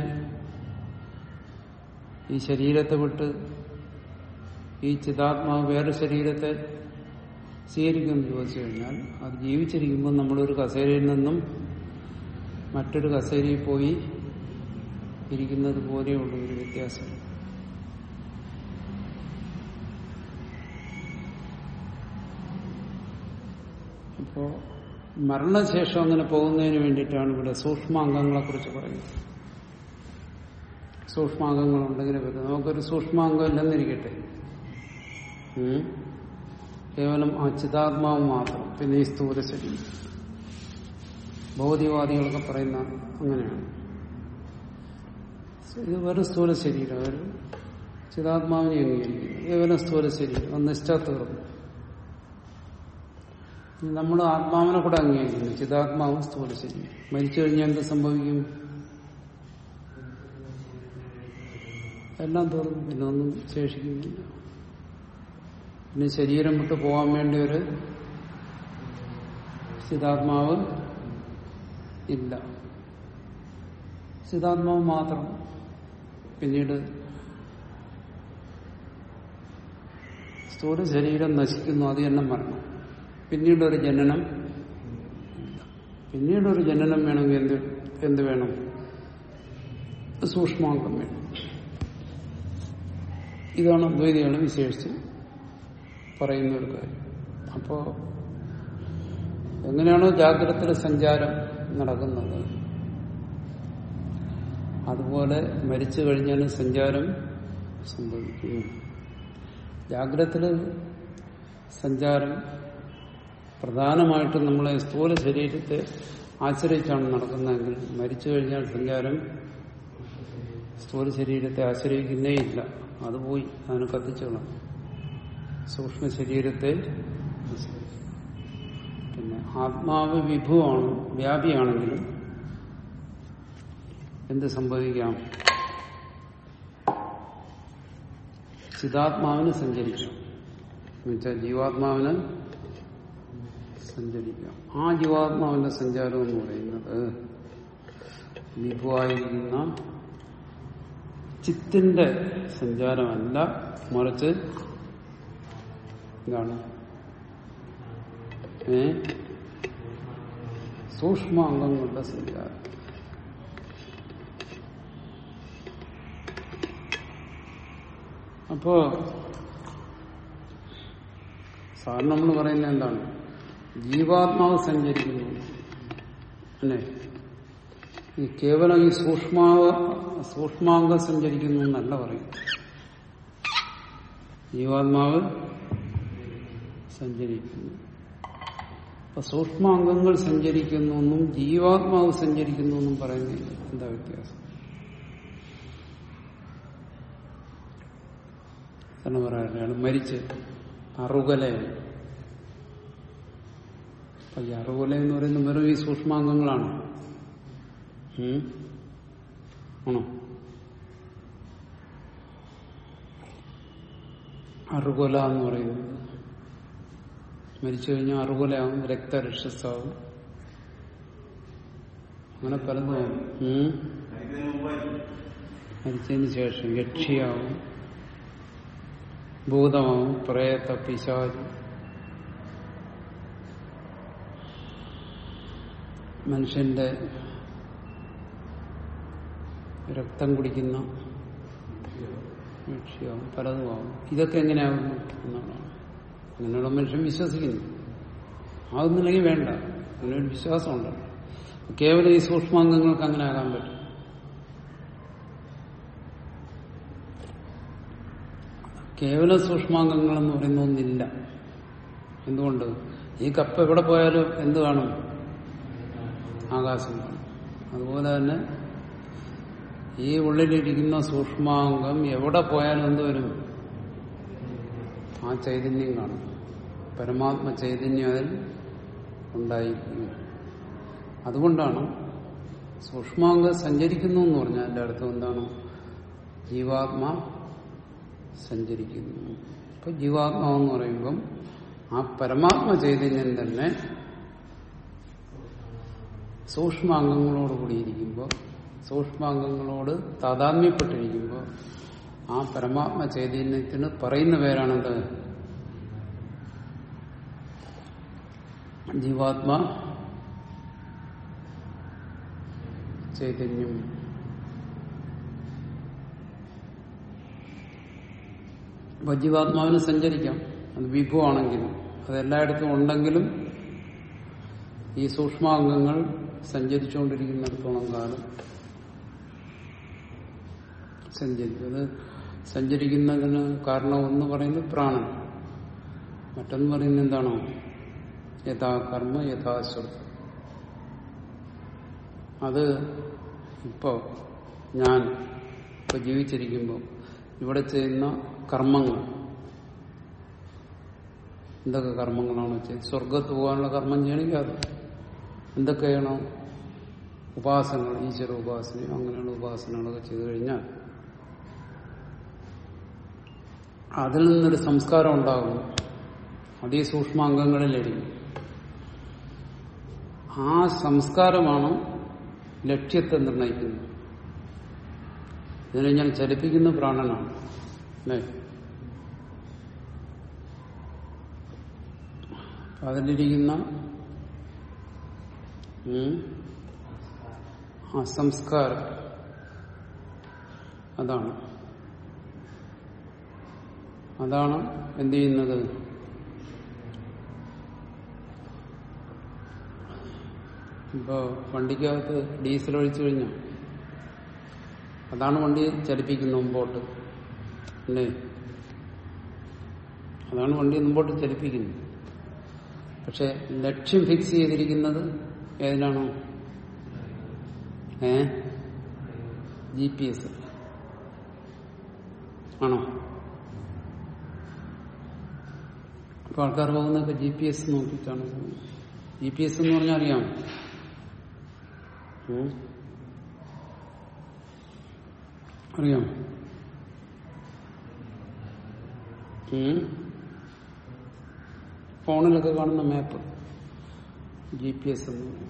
ഈ ശരീരത്തെ വിട്ട് ഈ ചിതാത്മാവ് വേറെ ശരീരത്തെ സ്വീകരിക്കുമെന്ന് ചോദിച്ചു കഴിഞ്ഞാൽ അത് ജീവിച്ചിരിക്കുമ്പോൾ നമ്മളൊരു കസേരയിൽ നിന്നും മറ്റൊരു കസേരയിൽ പോയി ഇരിക്കുന്നത് പോലെയുള്ള ഒരു വ്യത്യാസം അപ്പോ മരണശേഷം അങ്ങനെ പോകുന്നതിന് വേണ്ടിയിട്ടാണ് ഇവിടെ സൂക്ഷ്മാംഗങ്ങളെ കുറിച്ച് പറയുന്നത് സൂക്ഷ്മാംഗങ്ങളുണ്ടെങ്കിൽ വരും നമുക്കൊരു സൂക്ഷ്മാംഗം ഇല്ലെന്നിരിക്കട്ടെ ഉം. കേവലം ആ ചിതാത്മാവ് മാത്രം പിന്നെ ഈ സ്ഥൂല ശരീരം ഭൗതികവാദികളൊക്കെ പറയുന്ന അങ്ങനെയാണ് ഇത് വെറും സ്ഥൂല ശരീരം ഒരു ചിതാത്മാവിനെ അംഗീകരിക്കുന്നു കേവലം സ്ഥൂല ശരീരം അത് നിശ്ചാത്തീർന്നു നമ്മൾ ആത്മാവിനെ കൂടെ അംഗീകരിക്കുന്നു ചിതാത്മാവും സ്ഥൂല ശരീരം മരിച്ചു കഴിഞ്ഞാൽ എന്ത് സംഭവിക്കും എല്ലാം തീർന്നു പിന്നെ ഒന്നും ശേഷിക്കുന്നില്ല പിന്നെ ശരീരം വിട്ട് പോകാൻ വേണ്ടി ഒരു ചിതാത്മാവ് ഇല്ല ചിതാത്മാവ് മാത്രം പിന്നീട് സ്ഥൂല ശരീരം നശിക്കുന്നു അത് തന്നെ മരണം പിന്നീട് ഒരു ജനനം ഇല്ല പിന്നീട് ഒരു ജനനം വേണമെങ്കിൽ എന്ത് എന്ത് വേണം സൂക്ഷ്മാംഗം വേണം ഇതാണ് അദ്വൈതികൾ വിശേഷിച്ച് പറയുന്ന ഒരു കാര്യം അപ്പോ എങ്ങനെയാണോ ജാഗ്രത സഞ്ചാരം നടക്കുന്നത് അതുപോലെ മരിച്ചു കഴിഞ്ഞാലും സഞ്ചാരം സംഭവിക്കുന്നു ജാഗ്രത സഞ്ചാരം പ്രധാനമായിട്ടും നമ്മളെ സ്ഥൂല ശരീരത്തെ ആശ്രയിച്ചാണ് നടക്കുന്നതെങ്കിൽ മരിച്ചു കഴിഞ്ഞാൽ സഞ്ചാരം സ്ഥൂല ശരീരത്തെ ആശ്രയിക്കുന്നേ ഇല്ല അത് പോയി അതിനെ കത്തിച്ചോളാം സൂക്ഷ്മ ശരീരത്തെ ആശ്രയിക്കും. പിന്നെ ആത്മാവ് വിഭുവാണ് വ്യാപിയാണെങ്കിലും എന്ത് സംഭവിക്കാം ചിതാത്മാവിന് സഞ്ചരിക്കാം എന്നുവെച്ചാൽ ജീവാത്മാവിന് സഞ്ചരിക്കാം ആ ജീവാത്മാവിന്റെ സഞ്ചാരം എന്ന് പറയുന്നത് വിഭുവായിരിക്കുന്ന ചിത്തിന്റെ സഞ്ചാരമല്ല മറിച്ച് എന്താണ് ഏ സൂക്ഷ്മാംഗങ്ങളുടെ സഞ്ചാരം അപ്പോ സാറിന് നമ്മൾ പറയുന്നത് എന്താണ് ജീവാത്മാവ് സഞ്ചരിക്കുന്നു അല്ലേ ഈ കേവലം ഈ സൂക്ഷ്മാവ് സൂക്ഷ്മാംഗം സഞ്ചരിക്കുന്നു എന്നല്ല പറയും ജീവാത്മാവ് സഞ്ചരിക്കുന്നു അപ്പൊ സൂക്ഷ്മാംഗങ്ങൾ സഞ്ചരിക്കുന്നു എന്നും ജീവാത്മാവ് സഞ്ചരിക്കുന്നു എന്നും പറയുന്നില്ല എന്താ വ്യത്യാസം എന്ന് പറയാറില്ല അയാൾ മരിച്ച് അറുകലയാണ് അപ്പൊ ഈ അറുകല എന്ന് പറയുന്നത് വെറും ഈ സൂക്ഷ്മാംഗങ്ങളാണ് ഉം? ആണോ അറുകൊല എന്ന് പറയുന്നത് മരിച്ചു കഴിഞ്ഞാൽ അറുകൊലയാവും രക്തരക്ഷസാവും അങ്ങനെ പലതും ഉം? മരിച്ചതിന് ശേഷം യക്ഷിയാവും ഭൂതമാവും പ്രേത പിശാച് മനുഷ്യന്റെ രക്തം കുടിക്കുന്ന യക്ഷിയാവും പലതുമാവും ഇതൊക്കെ എങ്ങനെയാകുന്നു എന്നാണ് അങ്ങനെയുള്ള മനുഷ്യൻ വിശ്വസിക്കുന്നു ആകുന്നില്ലെങ്കിൽ വേണ്ട അങ്ങനെ ഒരു വിശ്വാസമുണ്ട് കേവലം ഈ സൂക്ഷ്മാംഗങ്ങൾക്ക് അങ്ങനെ ആകാൻ പറ്റും കേവല സൂക്ഷ്മാംഗങ്ങൾ എന്ന് പറയുന്ന ഒന്നില്ല എന്തുകൊണ്ട് ഈ കപ്പ് എവിടെ പോയാലും എന്ത് കാണും ആകാശം കാണും അതുപോലെ തന്നെ ഈ ഉള്ളിലിരിക്കുന്ന സൂക്ഷ്മാംഗം എവിടെ പോയാലും എന്ത് വരും ആ ചൈതന്യം കാണും പരമാത്മ ചൈതന്യം അതിൽ ഉണ്ടായിരിക്കും അതുകൊണ്ടാണ് സൂക്ഷ്മാംഗം സഞ്ചരിക്കുന്നു എന്ന് പറഞ്ഞാൽ അതിന്റെ അർത്ഥം എന്താണ് ജീവാത്മാ സഞ്ചരിക്കുന്നു ഇപ്പൊ ജീവാത്മാവെന്ന് പറയുമ്പം ആ പരമാത്മ ചൈതന്യം തന്നെ സൂക്ഷ്മാംഗങ്ങളോട് കൂടിയിരിക്കുമ്പോൾ സൂക്ഷ്മാംഗങ്ങളോട് താതാത്മ്യപ്പെട്ടിരിക്കുമ്പോൾ ആ പരമാത്മ ചൈതന്യത്തിന് പറയുന്ന പേരാണെന്ത് ജീവാത്മ ചൈതന്യം അപ്പൊ ജീവാത്മാവിന് സഞ്ചരിക്കാം അത് വിഭുവാണെങ്കിലും അത് എല്ലായിടത്തും ഉണ്ടെങ്കിലും ഈ സൂക്ഷ്മാംഗങ്ങൾ സഞ്ചരിച്ചുകൊണ്ടിരിക്കുന്നിടത്തോളം കാലം സഞ്ചരിക്കും അത് സഞ്ചരിക്കുന്നതിന് കാരണം ഒന്ന് പറയുന്നത് പ്രാണൻ മറ്റൊന്ന് പറയുന്നത് എന്താണോ യഥാകർമ്മ യഥാശ്രദ്ധ അത് ഇപ്പോ ഞാൻ ഇപ്പൊ ജീവിച്ചിരിക്കുമ്പോൾ ഇവിടെ ചെയ്യുന്ന കർമ്മങ്ങൾ എന്തൊക്കെ കർമ്മങ്ങളാണോ ചെയ്ത് സ്വർഗത്ത് പോകാനുള്ള കർമ്മം ചെയ്യണമെങ്കിൽ അത് എന്തൊക്കെ ചെയ്യണം ഉപാസനകൾ ഈശ്വര ഉപാസന അങ്ങനെയുള്ള ഉപാസനകളൊക്കെ ചെയ്തു കഴിഞ്ഞാൽ അതിൽ നിന്നൊരു സംസ്കാരം ഉണ്ടാകും അതീ സൂക്ഷ്മാംഗങ്ങളിലിരിക്കും ആ സംസ്കാരമാണ് ലക്ഷ്യത്തെ നിർണയിക്കുന്നത് ഇതിനെ ഞാൻ ചലിപ്പിക്കുന്ന പ്രാണനാണ് അല്ലേ അതിലിരിക്കുന്ന ഉം, ആ സംസ്കാരം അതാണ് അതാണ് എന്ത് ചെയ്യുന്നത് ഇപ്പോ വണ്ടിക്കകത്ത് ഡീസൽ ഒഴിച്ചു കഴിഞ്ഞാൽ അതാണ് വണ്ടി ചലിപ്പിക്കുന്നത് മുമ്പോട്ട് അല്ലേ അതാണ് വണ്ടി മുമ്പോട്ട് ചലിപ്പിക്കുന്നത് പക്ഷെ ലക്ഷ്യം ഫിക്സ് ചെയ്തിരിക്കുന്നത് ഏതിനാണോ ഏ ജി പി എസ് ആണോ അപ്പൊ ആൾക്കാർ പോകുന്നതൊക്കെ ജി പി എസ് നോക്കിയിട്ടാണ് പോകുന്നത് ജി പി എസ് എന്ന് പറഞ്ഞാൽ അറിയാമോ ഉം? അറിയാമോ ഉം? ഫോണിലൊക്കെ കാണുന്ന മാപ്പ് ജി പി എസ് എന്ന് പറയും.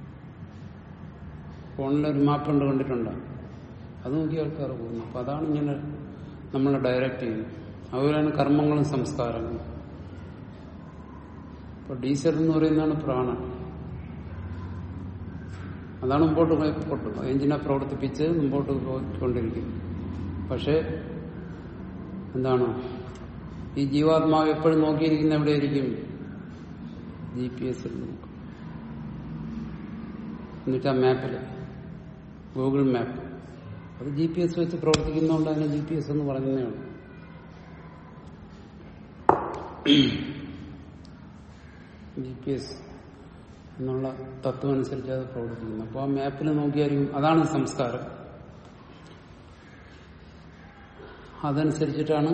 ഫോണിലൊരു മാപ്പ് ഉണ്ട് കണ്ടിട്ടുണ്ടോ അത് നോക്കി ആൾക്കാർ പോകുന്നു അപ്പൊ അതാണ് ഇങ്ങനെ നമ്മളെ ഡയറക്റ്റ് ചെയ്യുന്നത് അതുപോലെയാണ് കർമ്മങ്ങളും സംസ്കാരങ്ങളും ഇപ്പൊ ഡീസൽ എന്ന് പറയുന്നതാണ് പ്രാണൻ അതാണ് മുമ്പോട്ട് പോയിട്ട് എഞ്ചിനെ പ്രവർത്തിപ്പിച്ച് മുമ്പോട്ട് പോയിക്കൊണ്ടിരിക്കുന്നത് പക്ഷെ എന്താണ് ഈ ജീവാത്മാവ് എപ്പോഴും നോക്കിയിരിക്കുന്ന എവിടെയായിരിക്കും ജി പി എസ് നോക്കും എന്നിട്ട് ആ മാപ്പില് ഗൂഗിൾ മാപ്പ് അത് ജി പി എസ് വെച്ച് പ്രവർത്തിക്കുന്നതുകൊണ്ട് അതിനെ ജി പി എസ് എന്ന് പറയുന്നതാണ് ജി പി എസ് എന്നുള്ള തത്വം അനുസരിച്ച് അത് പ്രവർത്തിക്കുന്നു അപ്പോൾ ആ മാപ്പിൽ നോക്കിയാലും അതാണ് സംസ്കാരം അതനുസരിച്ചിട്ടാണ്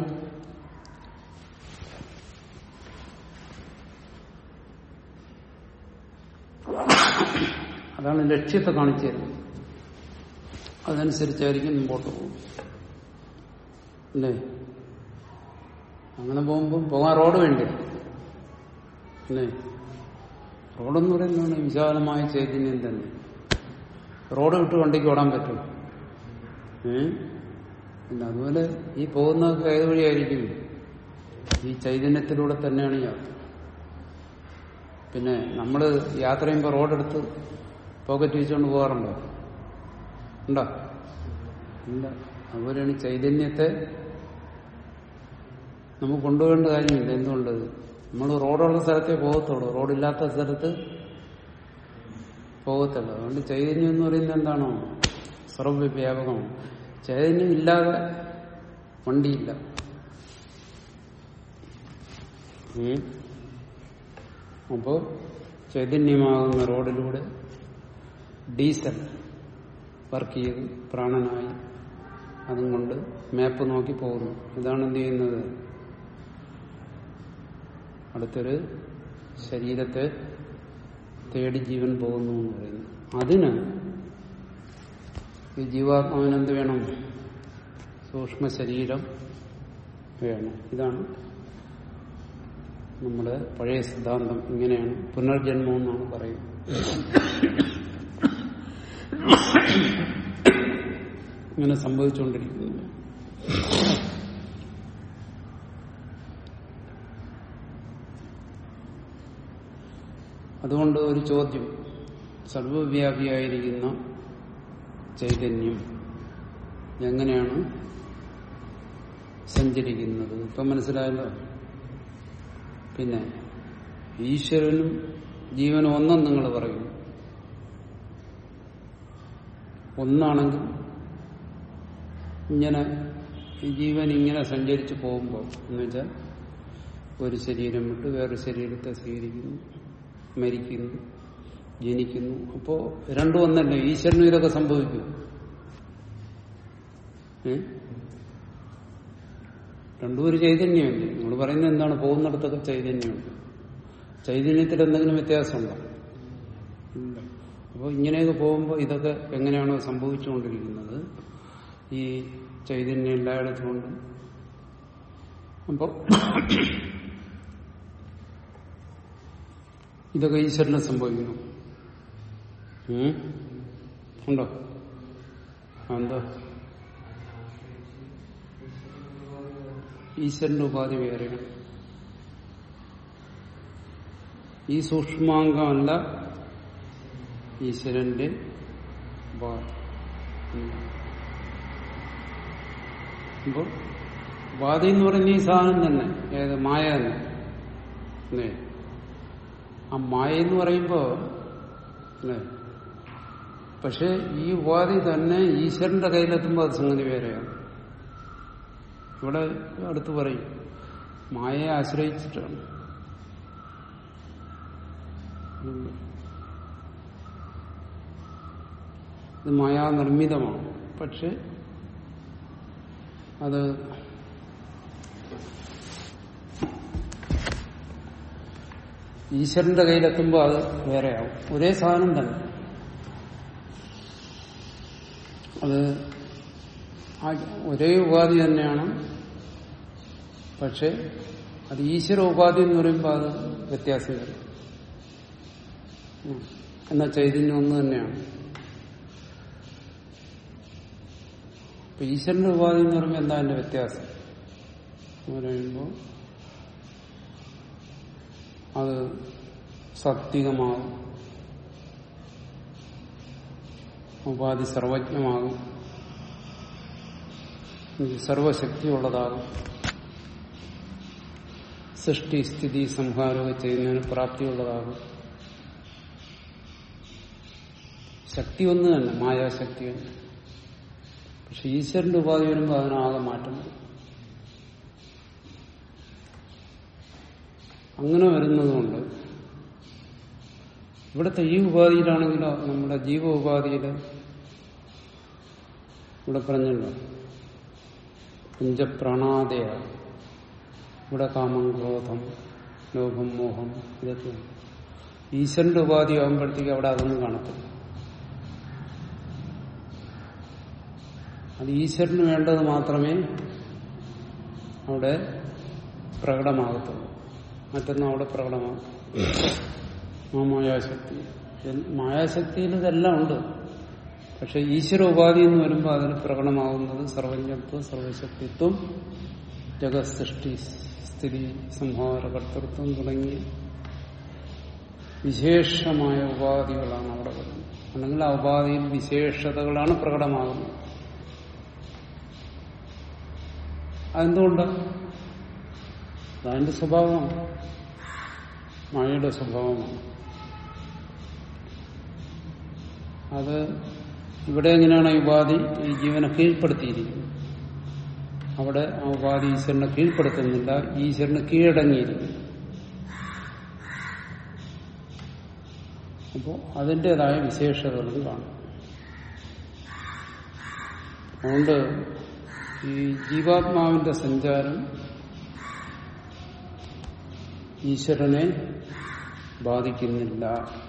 അതാണ് ലക്ഷ്യത്തെ കാണിച്ചു തരുന്നത് അതനുസരിച്ചായിരിക്കും മുമ്പോട്ട് പോകും അല്ലേ അങ്ങനെ പോകുമ്പോൾ പോകാൻ റോഡ് വേണ്ടേ അല്ലേ റോഡെന്ന് പറയുന്നതാണ് വിശാലമായ ചൈതന്യം തന്നെ റോഡ് വിട്ട് വണ്ടിക്ക് ഓടാൻ പറ്റും ഏ പിന്നെ അതുപോലെ ഈ പോകുന്നതൊക്കെ ഏത് വഴിയായിരിക്കും ഈ ചൈതന്യത്തിലൂടെ തന്നെയാണ് യാത്ര പിന്നെ നമ്മൾ യാത്ര ചെയ്യുമ്പോൾ റോഡെടുത്ത് പോക്കറ്റ് വെച്ചുകൊണ്ട് പോകാറുണ്ടോ ഉണ്ടോ ഇല്ല അതുപോലെയാണ് ഈ ചൈതന്യത്തെ നമുക്ക് കൊണ്ടുപോകേണ്ട കാര്യമില്ല എന്തുകൊണ്ട് നമ്മൾ റോഡുള്ള സ്ഥലത്തേ പോകത്തുള്ളൂ റോഡില്ലാത്ത സ്ഥലത്ത് പോകത്തുള്ളൂ അതുകൊണ്ട് ചൈതന്യം എന്ന് പറയുന്നത് എന്താണോ സർവ്വവ്യാപകമാണ് ചൈതന്യം ഇല്ലാതെ വണ്ടിയില്ല ഉം. അപ്പോ ചൈതന്യമാകുന്ന റോഡിലൂടെ ഡീസൽ വർക്ക് ചെയ്ത് പ്രാണനായി അതും കൊണ്ട് മാപ്പ് നോക്കി പോകുന്നു ഇതാണ് എന്ത് ചെയ്യുന്നത് അടുത്തൊരു ശരീരത്തെ തേടി ജീവൻ പോകുന്നു എന്ന് പറയുന്നു അതിന് ഈ ജീവാത്മാവിന് എന്ത് വേണം സൂക്ഷ്മ ശരീരം വേണം ഇതാണ് നമ്മുടെ പഴയ സിദ്ധാന്തം ഇങ്ങനെയാണ് പുനർജന്മം എന്നാണ് പറയുന്നത് ഇങ്ങനെ സംഭവിച്ചുകൊണ്ടിരിക്കുന്നു അതുകൊണ്ട് ഒരു ചോദ്യം സർവവ്യാപിയായിരിക്കുന്ന ചൈതന്യം എങ്ങനെയാണ് സഞ്ചരിക്കുന്നത് ഇപ്പൊ മനസ്സിലായല്ലോ പിന്നെ ഈശ്വരനും ജീവനും ഒന്നെന്ന് നിങ്ങൾ പറയും ഒന്നാണെങ്കിൽ ഇങ്ങനെ ഈ ജീവൻ ഇങ്ങനെ സഞ്ചരിച്ചു പോകുമ്പോൾ എന്ന് വെച്ചാൽ ഒരു ശരീരം വിട്ട് വേറൊരു ശരീരത്തെ സ്വീകരിക്കുന്നു മരിക്കുന്നു ജനിക്കുന്നു അപ്പോ രണ്ടും ഒന്നല്ലേ ഈശ്വരനും ഇതൊക്കെ സംഭവിക്കും ഏ? രണ്ടും ഒരു ചൈതന്യമല്ലേ നിങ്ങൾ പറയുന്നത് എന്താണ് പോകുന്നിടത്തൊക്കെ ചൈതന്യമുണ്ട് ചൈതന്യത്തിൽ എന്തെങ്കിലും വ്യത്യാസമുണ്ടോ ഇല്ല അപ്പോൾ ഇങ്ങനെയൊക്കെ പോകുമ്പോൾ ഇതൊക്കെ എങ്ങനെയാണോ സംഭവിച്ചുകൊണ്ടിരിക്കുന്നത് ഈ ചൈതന്യം എല്ലായിടത്തും ഉണ്ട് അപ്പോൾ ഇതൊക്കെ ഈശ്വരനെ സംഭവിക്കുന്നു ഉം? ഉണ്ടോ ആ, എന്താ ഈശ്വരന്റെ ഉപാധി വേറെയാണ് ഈ സൂക്ഷ്മാംഗമല്ല ഈശ്വരന്റെ ഉപാധി അപ്പോ ഉപാധി എന്ന് പറയുന്ന ഈ സാധനം തന്നെ ഏത് മായ തന്നെ അല്ലേ ആ മായ എന്ന് പറയുമ്പോ അല്ലേ പക്ഷെ ഈ ഉപാധി തന്നെ ഈശ്വരന്റെ കയ്യിലെത്തുമ്പോൾ അത് സംഗതി വേറെയാണ് ഇവിടെ അടുത്ത് പറയും മായയെ ആശ്രയിച്ചിട്ടാണ് ഇത് മായാനിർമ്മിതമാണ് പക്ഷെ അത് ഈശ്വരന്റെ കയ്യിലെത്തുമ്പോൾ അത് വേറെയാവും ഒരേ സാധനം തന്നെ അത് ആ ഒരേ ഉപാധി തന്നെയാണ് പക്ഷെ അത് ഈശ്വര ഉപാധി എന്ന് പറയുമ്പോൾ അത് വ്യത്യാസം വരും ഉം. എന്നാൽ ചൈതന്യം ഒന്ന് തന്നെയാണ് അപ്പൊ ഈശ്വരന്റെ ഉപാധി എന്ന് പറയുമ്പോൾ എന്താ അതിന്റെ വ്യത്യാസം എന്ന് പറയുമ്പോൾ അത് സത്വികമാകും ഉപാധി സർവജ്ഞമാകും സർവശക്തിയുള്ളതാകും സൃഷ്ടി സ്ഥിതി സംഹാരമൊക്കെ ചെയ്യുന്നതിന് പ്രാപ്തിയുള്ളതാകും ശക്തി ഒന്ന് തന്നെ മായാശക്തി തന്നെ പക്ഷെ ഈശ്വരന്റെ ഉപാധി വരുമ്പോൾ അതിനാകെ മാറ്റം വരും അങ്ങനെ വരുന്നതുകൊണ്ട് ഇവിടുത്തെ ഈ ഉപാധിയിലാണെങ്കിലോ നമ്മുടെ ജീവ ഉപാധിയിൽ ഇവിടെ പറഞ്ഞല്ലോ പഞ്ചപ്രാണാദയ ഇവിടെ കാമം ക്രോധം ലോഭം മോഹം ഇതൊക്കെ ഈശ്വരന്റെ ഉപാധി ആകുമ്പോഴത്തേക്ക് അവിടെ അതൊന്നും കാണത്തില്ല അത് ഈശ്വരന് വേണ്ടത് മാത്രമേ അവിടെ പ്രകടമാകത്തുള്ളൂ മറ്റൊന്നും അവിടെ പ്രകടമാകും ആ മായാശക്തി മായാശക്തിയിൽ ഇതെല്ലാം ഉണ്ട് പക്ഷെ ഈശ്വര ഉപാധി എന്ന് വരുമ്പോൾ അതിന് പ്രകടമാകുന്നത് സർവജ്ഞത്വം സർവശക്തിത്വം ജഗസൃഷ്ടി സ്ഥിതി സംഹാര കർത്തൃത്വം തുടങ്ങിയ വിശേഷമായ ഉപാധികളാണ് അവിടെ വരുന്നത് അല്ലെങ്കിൽ ആ ഉപാധിയിൽ വിശേഷതകളാണ് പ്രകടമാകുന്നത് അതെന്തുകൊണ്ട് അതിന്റെ സ്വഭാവമാണ് മായയുടെ സ്വഭാവമാണ് അത് ഇവിടെ എങ്ങനെയാണ് ഈ ഉപാധി ഈ ജീവനെ കീഴ്പ്പെടുത്തിയിരിക്കുന്നത് അവിടെ ആ ഉപാധി ഈശ്വരനെ കീഴ്പ്പെടുത്തുന്നില്ല ഈശ്വരന് കീഴടങ്ങിയിരിക്കുന്നു അപ്പോൾ അതിൻ്റെതായ വിശേഷതകളും കാണും അതുകൊണ്ട് ഈ ജീവാത്മാവിന്റെ സഞ്ചാരം ഈശ്വരനെ ബാധിക്കുന്നില്ല